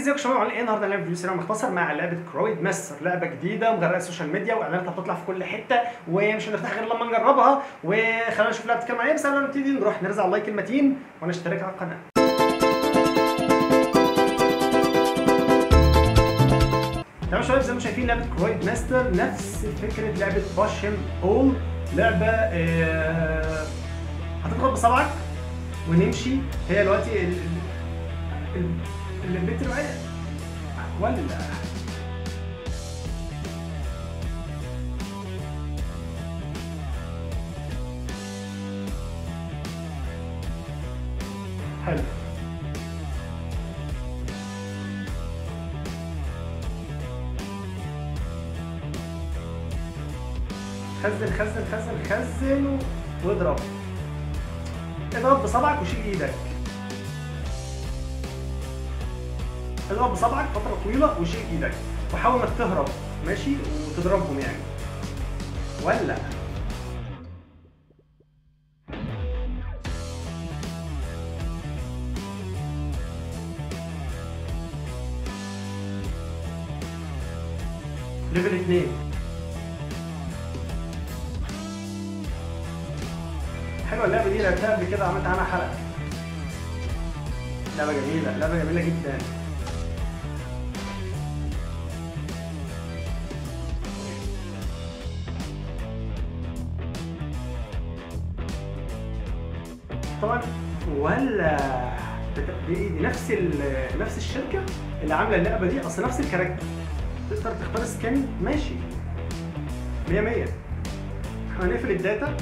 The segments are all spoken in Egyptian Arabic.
ازيكم يا شباب عاملين ايه النهارده هنعمل فيديو سريع مختصر مع لعبه كرويد ماستر لعبه جديده مغرقه السوشيال ميديا واعلاناتها بتطلع في كل حته ومش هنفتح غير لما نجربها وخلينا نشوف اللعبه بتتكلم عن ايه بس قبل ما نبتدي نروح نرزع اللايك المتين ونشترك على القناه تمام يا شباب زي ما شايفين لعبه كرويد ماستر نفس فكره لعبه باشم اول لعبه آه، هتضغط بصبعك ونمشي هي دلوقتي ال- ال- ال- اللي البنت اللي معايا ولا حلو خزن خزن خزن خزن و- واضرب اضرب بصبعك وشيل ايدك اضرب بصبعك فترة طويلة وشيل ايدك وحاول انك تهرب ماشي وتضربهم يعني ولا ليفل 2 حلوه اللعبه دي لعبتها قبل كده عملت عنها حلقه لعبه جميله لعبه جميله جدا طبعا ولا بت- دي, دي نفس ال- نفس الشركه اللي عامله اللعبه دي اصل نفس الكاركتر تقدر تختار سكن ماشي 100 100 احنا هنقفل الداتا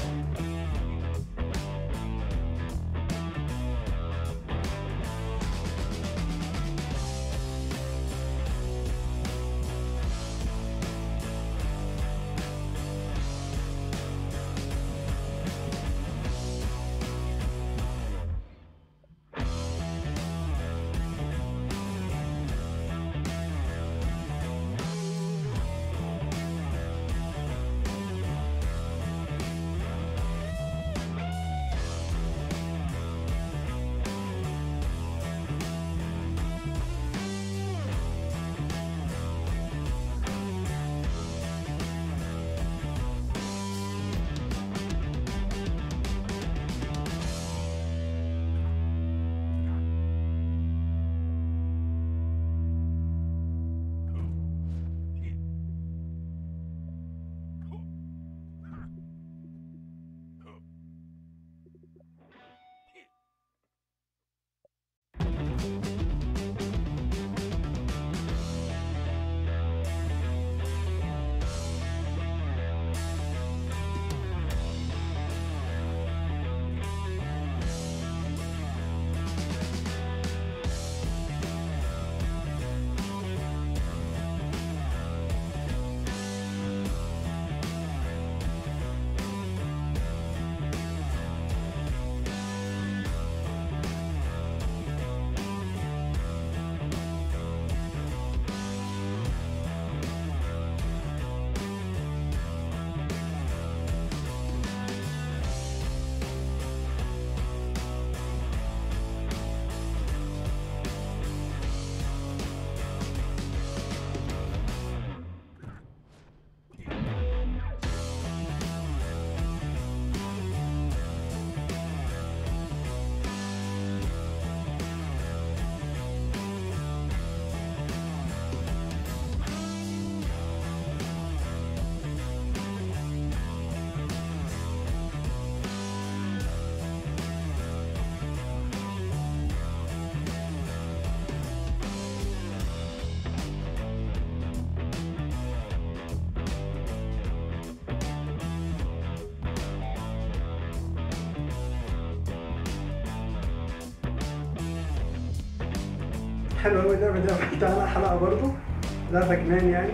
حلوه قوي اللعبه دي عملت عنها حلقه برضو لعبه جنان يعني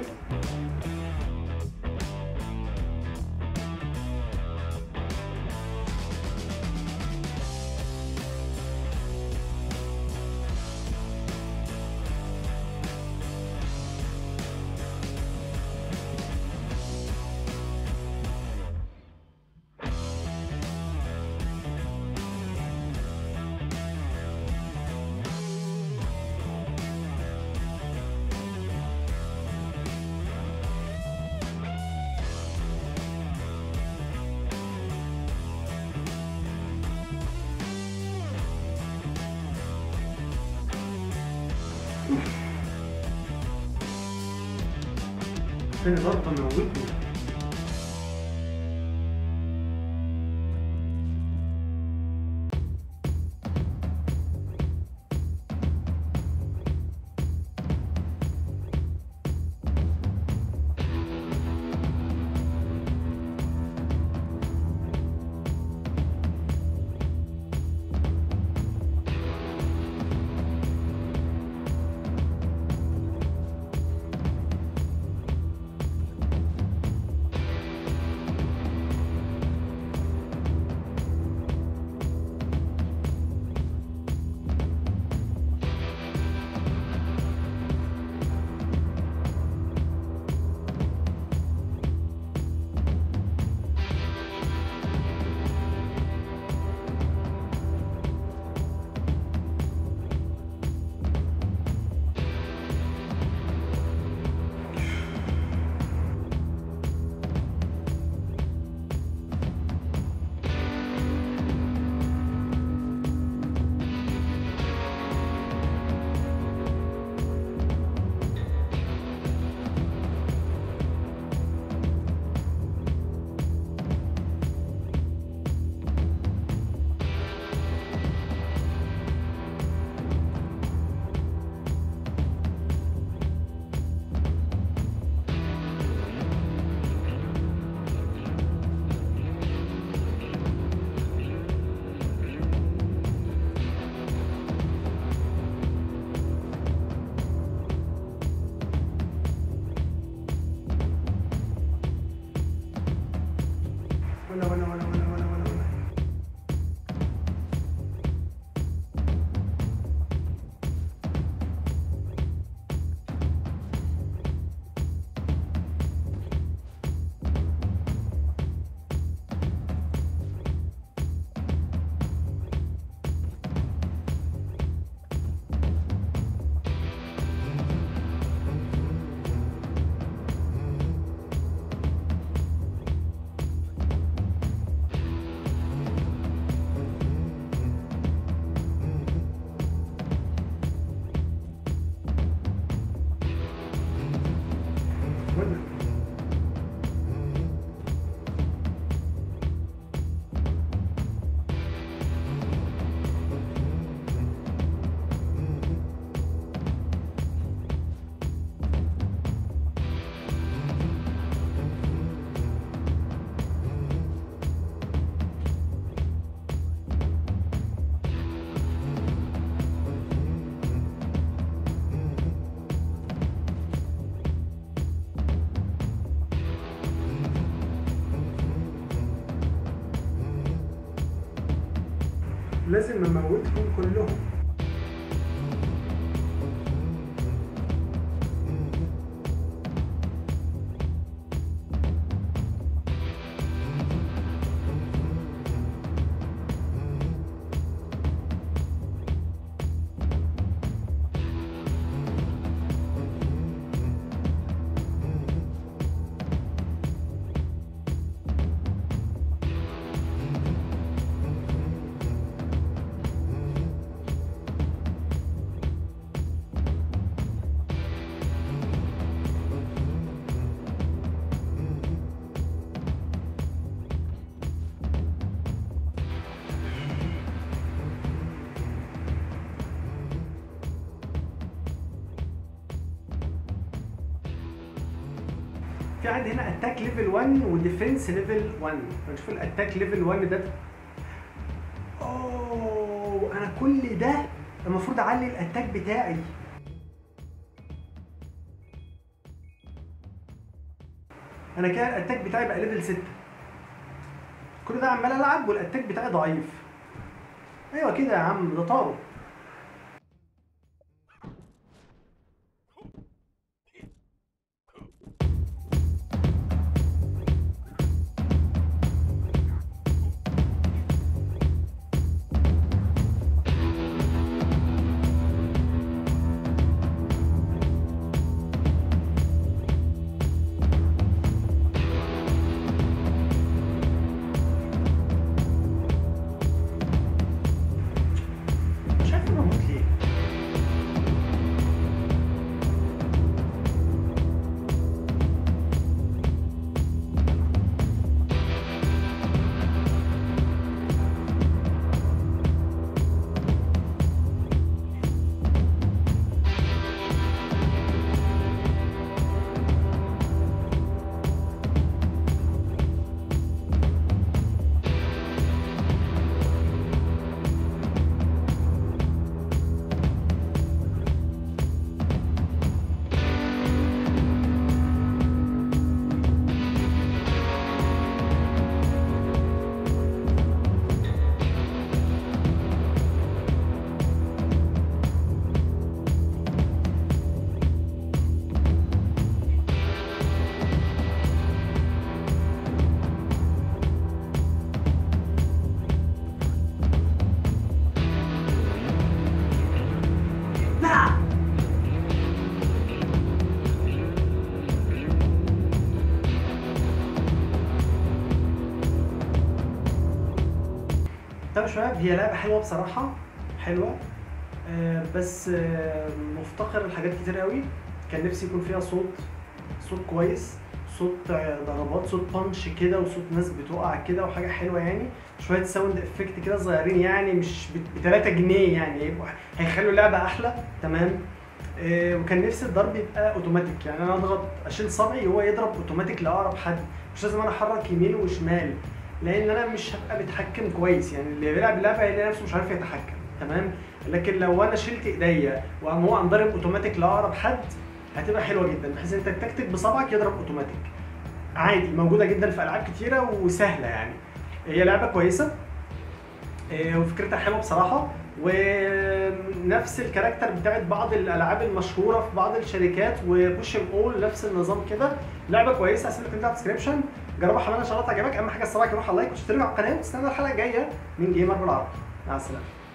تاني ضربه موته ولا ولا ولا ولا ولا ولا ولا ولا لازم اموتهم كلهم في عندي هنا اتاك ليفل 1 وديفنس ليفل 1 فنشوف الاتاك ليفل 1 ده اوه انا كل ده المفروض اعلي الاتاك بتاعي انا كده الاتاك بتاعي بقى ليفل 6 كل ده عمال العب والاتاك بتاعي ضعيف ايوه كده يا عم ده طارو مش شباب هي لعبه حلوه بصراحه حلوه آه، بس آه، مفتقر لحاجات كتير قوي كان نفسي يكون فيها صوت صوت كويس صوت آه، ضربات صوت بانش كده وصوت ناس بتقع كده وحاجه حلوه يعني شويه ساوند افكت كده صغيرين يعني مش ب 3 جنيه يعني يبقوا هيخلوا اللعبه احلى تمام آه، وكان نفسي الضرب يبقى اوتوماتيك يعني انا اضغط اشيل صبعي وهو يضرب اوتوماتيك لاقرب حد مش لازم انا احرك يمين وشمال لان انا مش هبقى بتحكم كويس يعني اللي بيلعب اللعبه هيلاقي نفسه مش عارف يتحكم تمام لكن لو انا شلت ايديا وقام هو قام ضارب اوتوماتيك لاقرب حد هتبقى حلوه جدا بحيث انت تكتك بصبعك يضرب اوتوماتيك عادي موجوده جدا في العاب كتيره وسهله يعني هي لعبه كويسه إيه، وفكرتها حلوه بصراحه ونفس الكاركتر بتاعت بعض الالعاب المشهوره في بعض الشركات وبوش اول نفس النظام كده لعبه كويسه هسيب لك لينك على الديسكربشن جربها حمانا ان شاء الله تعجبك اهم حاجه الصراحه يروح على اللايك واشترك على القناه واستنى الحلقه الجايه من جيمر بالعربي مع السلامه